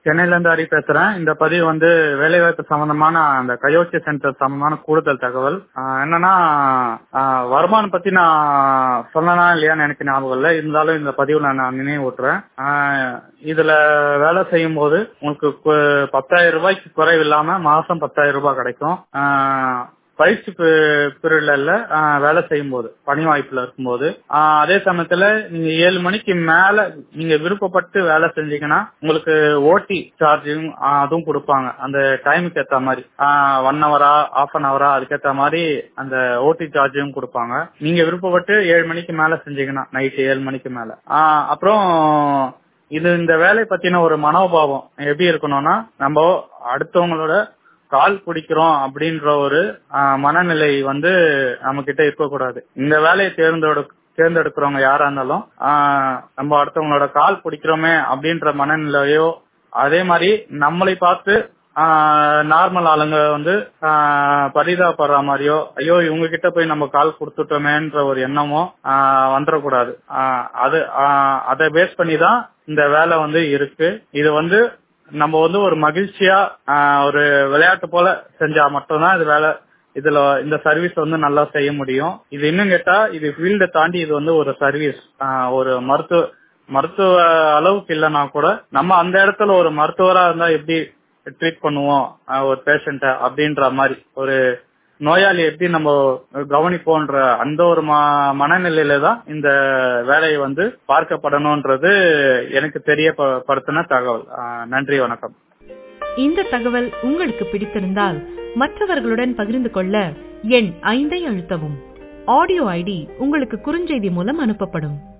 சென்னையில இருந்து ஹரி பேசுறேன் இந்த பதிவு வந்து வேலைவாய்ப்பு சம்பந்தமான அந்த கயோச்சி சென்டர் சம்பந்தமான கூடுதல் தகவல் ஆஹ் என்னன்னா ஆஹ் வருமானம் பத்தி நான் சொல்லனா இல்லையான்னு எனக்கு ஞாபகம் இல்லை இருந்தாலும் இந்த பதிவுல நான் நினைவூட்டுறேன் ஆஹ் இதுல வேலை செய்யும் போது உங்களுக்கு கு- பத்தாயிரம் ரூபாய்க்கு குறைவு இல்லாம மாசம் பத்தாயிரம் ரூபாய் கிடைக்கும் ஆஹ் பயிற்சி பீரியட்ல வேலை செய்யும் போது பணி வாய்ப்புல இருக்கும்போது ஆஹ் அதே சமயத்துல நீங்க ஏழு மணிக்கு மேல நீங்க விருப்பப்பட்டு வேலை செஞ்சீங்கன்னா உங்களுக்கு ஓடி சார்ஜும் அதுவும் கொடுப்பாங்க அந்த டைமுக்கு ஏத்த மாதிரி ஒன் ஹவரா ஆஃப் அன் ஹவரா அதுக்கேத்த மாதிரி அந்த ஓடி சார்ஜும் கொடுப்பாங்க நீங்க விருப்பப்பட்டு ஏழு மணிக்கு மேல செஞ்சீங்கன்னா நைட் ஏழு மணிக்கு மேல ஆஹ் அப்புறம் இது இந்த வேலை பத்தின ஒரு மனோபாவம் எப்படி இருக்கணும்னா நம்ம அடுத்தவங்களோட கால் பிடிக்கிறோம் அப்படின்ற ஒரு ஆஹ், மனநிலை வந்து நம்ம கிட்ட இருக்கக்கூடாது இந்த வேலையை தேர்ந்தெடு தேர்ந்தெடுக்கிறவங்க யாரா இருந்தாலும் ஆஹ், நம்ம அடுத்தவங்களோட கால் பிடிக்கிறோமே அப்படின்ற மனநிலையோ அதே மாதிரி நம்மளை பார்த்து நார்மல் ஆளுங்க வந்து ஆஹ், பரிதாபப்படுற மாதிரியோ ஐயோ இவங்க கிட்ட போய் நம்ம கால் கொடுத்துட்டோமேன்ற ஒரு எண்ணமோ ஆஹ், வந்துடக்கூடாது ஆஹ், அது ஆஹ், அதை பேஸ் பண்ணி தான் இந்த வேலை வந்து இருக்கு இது வந்து நம்ம வந்து ஒரு மகிழ்ச்சியா ஆஹ், ஒரு விளையாட்டு போல செஞ்சா மட்டும்தான் இது வேலை இதுல இந்த சர்வீஸ் வந்து நல்லா செய்ய முடியும் இது இன்னும் கேட்டா இது ஃபீல்டை தாண்டி இது வந்து ஒரு சர்வீஸ் ஒரு மருத்துவ மருத்துவ அளவுக்கு இல்லைன்னா கூட நம்ம அந்த இடத்துல ஒரு மருத்துவரா இருந்தா எப்படி ட்ரீட் பண்ணுவோம் ஆஹ், ஒரு பேஷண்ட அப்படின்ற மாதிரி ஒரு நோயாளி எப்படி நம்ம கவனிப்போன்ற அந்த ஒரு ம- மனநிலையில தான் இந்த வேலையை வந்து பார்க்கப்படணும்ன்றது எனக்கு தெரியப்படுத்தின தகவல் ஆஹ், நன்றி வணக்கம் இந்த தகவல் உங்களுக்கு பிடித்திருந்தால் மற்றவர்களுடன் பகிர்ந்து கொள்ள எண் ஐந்தை அழுத்தவும் ஆடியோ ஐடி உங்களுக்கு குறுஞ்செய்தி மூலம் அனுப்பப்படும்